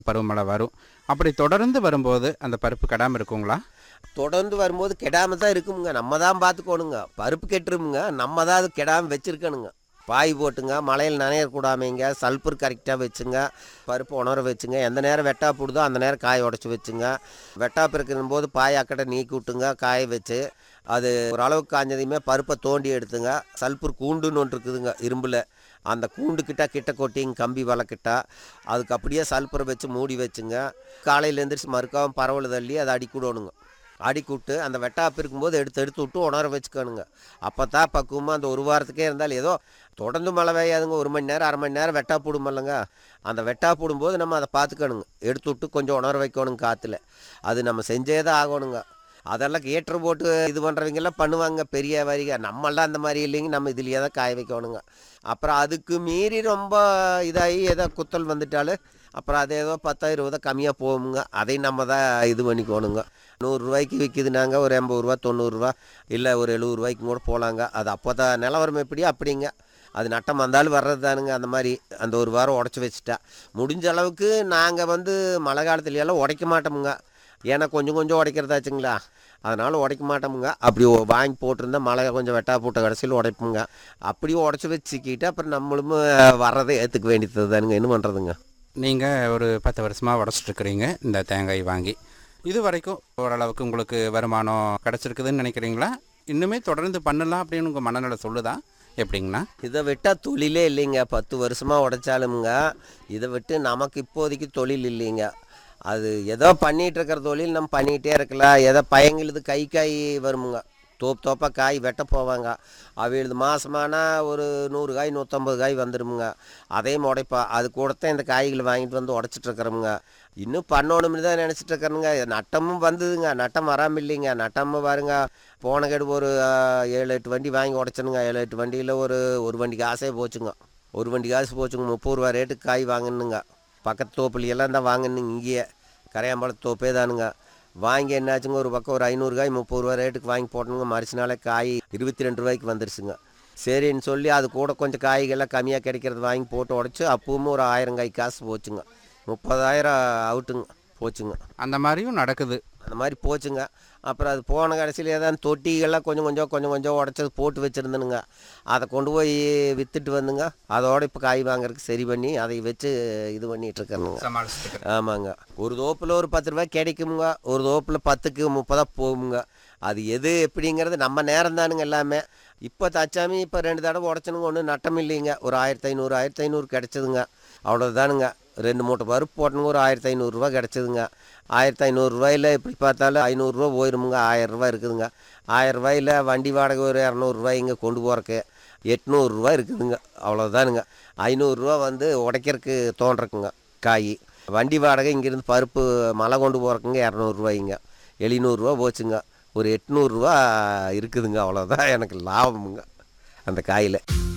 பருவமழை வரும் அப்படி தொடர்ந்து வரும்போது அந்த பருப்பு கெடாமல் இருக்குங்களா தொடர்ந்து வரும்போது கெடாம தான் இருக்குமுங்க நம்ம தான் பார்த்துக்கோணுங்க பருப்பு கெட்டுருமுங்க நம்ம தான் அது கெடாமல் வச்சுருக்கணுங்க பாய் போட்டுங்க மழையில் நனையக்கூடாமைங்க சல்பர் கரெக்டாக வச்சுங்க பருப்பு உணர வச்சுங்க எந்த நேரம் வெட்டா போடுதோ அந்த நேரம் காய உடச்சி வச்சுங்க வெட்டாப்பு இருக்கிற போது பாய் அக்கட்டை நீக்கி விட்டுங்க காய வச்சு அது ஓரளவுக்கு காஞ்சதையுமே பருப்பை தோண்டி எடுத்துங்க சல்பர் கூண்டுன்னு ஒன்று இருக்குதுங்க இரும்பில் அந்த கூண்டு கிட்ட கிட்ட கொட்டிங்க கம்பி வளக்கிட்டா அதுக்கு அப்படியே சல்பரை வச்சு மூடி வச்சுங்க காலையில் எந்திரிச்சு மறுக்காம பரவல் தள்ளி அதை அடிக்கூடணுங்க அடிக்கூட்டு அந்த வெட்டாப்பு இருக்கும்போது எடுத்து எடுத்து விட்டு உணர வச்சுக்கணுங்க அப்போ தான் பக்குவமாக அந்த ஒரு வாரத்துக்கே இருந்தாலும் ஏதோ தொடர்ந்து மழை பெய்யாதுங்க ஒரு மணி நேரம் அரை மணி நேரம் வெட்டா போடுமல்லங்க அந்த வெட்டா போடும்போது நம்ம அதை பார்த்துக்கணுங்க எடுத்து விட்டு கொஞ்சம் உணர வைக்கணுங்க காற்றுல அது நம்ம செஞ்சே தான் ஆகணுங்க அதெல்லாம் ஏற்று போட்டு இது பண்ணுறவங்கெல்லாம் பண்ணுவாங்க பெரிய வரிக நம்மளாம் அந்த மாதிரி இல்லைங்க நம்ம இதுலேயே தான் காய வைக்கணுங்க அப்புறம் அதுக்கு மீறி ரொம்ப இதாகி ஏதோ குத்தல் வந்துட்டாலும் அப்புறம் அது ஏதோ பத்தோ இருபதோ கம்மியாக போகுங்க அதையும் நம்ம தான் இது பண்ணிக்கோணுங்க நூறுரூவாய்க்கு விற்கிதுனாங்க ஒரு எண்பது ரூபா தொண்ணூறுரூவா இல்லை ஒரு எழுபது ரூபாய்க்கும் கூட போகலாங்க அது அப்போ தான் நிலவரம் எப்படியோ அப்படிங்க அது நட்டம் வந்தாலும் வர்றது தானுங்க அந்த மாதிரி அந்த ஒரு வாரம் உடச்சி வச்சுட்டா முடிஞ்ச அளவுக்கு நாங்கள் வந்து மழை காலத்துல எல்லாம் உடைக்க மாட்டோமுங்க ஏன்னா கொஞ்சம் கொஞ்சம் உடைக்கிறதாச்சுங்களா அதனால் உடைக்க மாட்டோமுங்க அப்படி ஒ- வாங்கி போட்டிருந்தா மழை கொஞ்சம் வெட்டா போட்ட கடைசியில் உடைப்போங்க அப்படியே உடச்சி வச்சுக்கிட்டு அப்புறம் நம்மளும் வர்றதை ஏற்றுக்க வேண்டியது தானுங்க என்ன பண்ணுறதுங்க நீங்கள் ஒரு பத்து வருஷமாக உடச்சிட்ருக்கிறீங்க இந்த தேங்காய் வாங்கி இது வரைக்கும் ஓரளவுக்கு உங்களுக்கு வருமானம் கிடச்சிருக்குதுன்னு நினைக்கிறீங்களா இன்னுமே தொடர்ந்து பண்ணலாம் அப்படின்னு உங்கள் மனநிலை சொல்லுதா எப்படிங்கண்ணா இதை விட்டால் தொழிலே இல்லைங்க பத்து வருஷமாக உடைச்சாலுமுங்க இதை விட்டு நமக்கு இப்போதைக்கு தொழில் இல்லைங்க அது ஏதோ பண்ணிகிட்டு இருக்கிற தொழில் நம்ம பண்ணிகிட்டே இருக்கலாம் ஏதோ பயங்களுது கை காய் வருமுங்க தோப்பு தோப்பாக காய் வெட்ட போவாங்க அவிழுது மாசமானா ஒரு நூறு காய் நூற்றம்பது காய் வந்துடுமுங்க அதையும் உடைப்பா அது கூடத்தான் இந்த காய்களை வாங்கிட்டு வந்து உடச்சிட்டு இருக்கிறோமுங்க இன்னும் பண்ணணும்னு தான் நினச்சிட்டு இருக்கிறேனுங்க நட்டமும் வந்ததுங்க நட்டம் வராமல் இல்லைங்க நட்டமும் பாருங்க போன கெடு ஒரு ஆஹ், ஏழு எட்டு வண்டி வாங்கி உடச்சனுங்க ஏழு எட்டு வண்டியில் ஒரு ஒரு வண்டி காசே போச்சுங்க ஒரு வண்டி காசு போச்சுங்க முப்பது ரூபா ரேட்டுக்கு காய் வாங்கணுங்க பக்கத்து தோப்புலையெல்லாம் தான் வாங்கணுங்க இங்கேயே கரையாம்பாளத்து தோப்பே தானுங்க வாங்கி என்னாச்சுங்க ஒரு பக்கம் ஒரு ஐநூறு காய் முப்பது ரூபா ரேட்டுக்கு வாங்கி போட்டணுங்க மறுச்சு நாளே காய் இருபத்தி ரெண்டு ரூபாய்க்கு வந்துருச்சுங்க சரின்னு சொல்லி அது கூட கொஞ்சம் காய்கள்லாம் கம்மியாக கிடைக்கிறது வாங்கி போட்டு உடச்சி அப்பவும் ஒரு ஆயிரம் காய் காசு போச்சுங்க முப்பதாயிரம் அவுட்டுங்க போச்சுங்க அந்த மாதிரியும் நடக்குது அந்த மாதிரி போச்சுங்க அப்புறம் அது போன கடைசியில் ஏதாவது தொட்டிகள்லாம் கொஞ்சம் கொஞ்சம் கொஞ்சம் கொஞ்சம் உடச்சது போட்டு வச்சுருந்தனுங்க அதை கொண்டு போய் விற்றுட்டு வந்துங்க அதோட இப்போ காய் வாங்குறதுக்கு சரி பண்ணி அதை வச்சு இது பண்ணிட்டு இருக்கேனுங்க சமாளிச்சுட்டு ஆமாங்க ஒரு தோப்பில் ஒரு பத்து ரூபாய் கிடைக்குமுங்க ஒரு தோப்பில் பத்துக்கு முப்பதா போகுங்க அது எது எப்படிங்கிறது நம்ம நேரம் தானுங்க எல்லாமே இப்போ தச்சாமி இப்போ ரெண்டு தடவை உடச்சனுங்க ஒன்றும் நட்டம் இல்லைங்க ஒரு ஆயிரத்தி ஐநூறு ஆயிரத்தி ஐநூறு கிடச்சிதுங்க அவ்வளோதானுங்க ரெண்டு மூட்டை பருப்பு போட்டனுங்க ஒரு ஆயிரத்தி ஐநூறுரூவா கிடச்சிதுங்க ஆயிரத்தி ஐநூறுரூவாயில் எப்படி பார்த்தாலும் ஐநூறுரூவா போயிருமுங்க ஆயிரரூவா இருக்குதுங்க ஆயிரரூவாயில் வண்டி வாடகை ஒரு இரநூறுவா இங்கே கொண்டு போகிறக்கு எட்நூறுரூவா இருக்குதுங்க அவ்வளோதானுங்க ஐநூறுரூவா வந்து உடைக்கிறதுக்கு தோன்றக்குங்க காய் வண்டி வாடகை இங்கேருந்து பருப்பு மலை கொண்டு போகிறக்குங்க இரநூறுவாய்ங்க எழுநூறுவா போச்சுங்க ஒரு எட்நூறுரூவா இருக்குதுங்க அவ்வளோதான் எனக்கு லாபமுங்க அந்த காயில்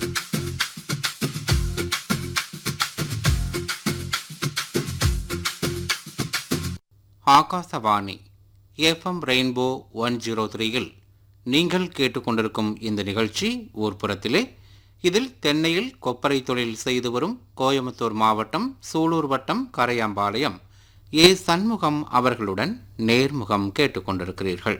Akashvani FM rainbow one zero த்ரீயில் நீங்கள் கேட்டுக்கொண்டிருக்கும் இந்த நிகழ்ச்சி ஊர்ப்புறத்திலே இதில் தென்னையில் கொப்பரை தொழில் செய்து வரும் கோயம்புத்தூர் மாவட்டம் சூலூர் வட்டம் கரையாம்பாளையம் ஏ சண்முகம் அவர்களுடன் நேர்முகம் கேட்டுக்கொண்டிருக்கிறீர்கள்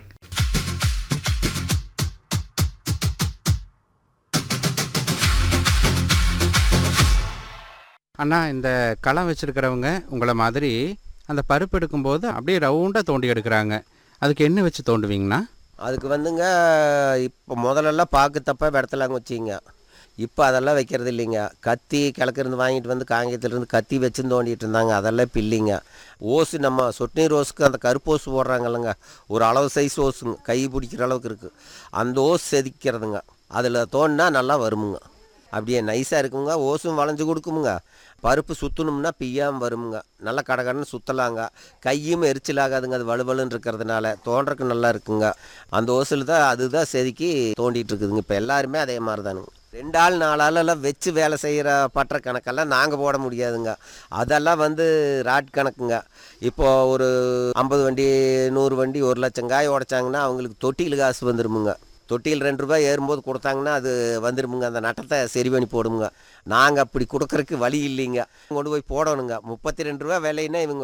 அண்ணா இந்த களம் வச்சிருக்கிறவங்க உங்களை மாதிரி அந்த பருப்பு எடுக்கும்போது அப்படியே ரவுண்டாக தோண்டி எடுக்கிறாங்க அதுக்கு என்ன வச்சு தோண்டுவீங்கண்ணா அதுக்கு வந்துங்க இப்போ முதல்லலாம் பாக்கு தப்பாக விடத்தலாங்க வச்சிங்க இப்போ அதெல்லாம் வைக்கிறது இல்லைங்க கத்தி கிழக்கிருந்து வாங்கிட்டு வந்து காங்கியத்துலேருந்து கத்தி வச்சு தோண்டிட்டு இருந்தாங்க அதெல்லாம் இப்போ இல்லைங்க ஓசு நம்ம சொட்டு நீர் ஓஸுக்கு அந்த கருப்பு ஓசு போடுறாங்கல்லங்க ஒரு அளவு சைஸ் ஓசுங்க கை பிடிக்கிற அளவுக்கு இருக்குது அந்த ஓஸ் செதுக்கிறதுங்க அதில் தோண்டினா நல்லா வருமுங்க அப்படியே நைஸாக இருக்குங்க ஓசும் வளைஞ்சு கொடுக்குமுங்க பருப்பு சுற்றணும்னா பிய்யாமல் வருமுங்க நல்லா கடகடன்னு சுற்றலாங்க கையும் எரிச்சலாகாதுங்க அது வலுவலுன்னு இருக்கிறதுனால தோன்றக்கு நல்லா இருக்குங்க அந்த ஓசில் தான் அதுதான் செதுக்கி தோண்டிட்டு இருக்குதுங்க இப்போ எல்லாருமே அதே மாதிரி தானுங்க ரெண்டு ஆள் நாலு ஆளெல்லாம் வச்சு வேலை செய்கிற பற்ற கணக்கெல்லாம் நாங்கள் போட முடியாதுங்க அதெல்லாம் வந்து ராட் கணக்குங்க இப்போ ஒரு ஐம்பது வண்டி நூறு வண்டி ஒரு லட்சம் காய் உடைச்சாங்கன்னா அவங்களுக்கு தொட்டியில் காசு வந்துருமுங்க தொட்டியில் ரெண்டு ரூபாய் ஏறும்போது கொடுத்தாங்கன்னா அது வந்துருமுங்க அந்த நட்டத்தை சரி பண்ணி போடுமுங்க நாங்கள் அப்படி கொடுக்கறதுக்கு வழி இல்லைங்க கொண்டு போய் போடணுங்க முப்பத்தி ரெண்டு ரூபா விலைன்னா இவங்க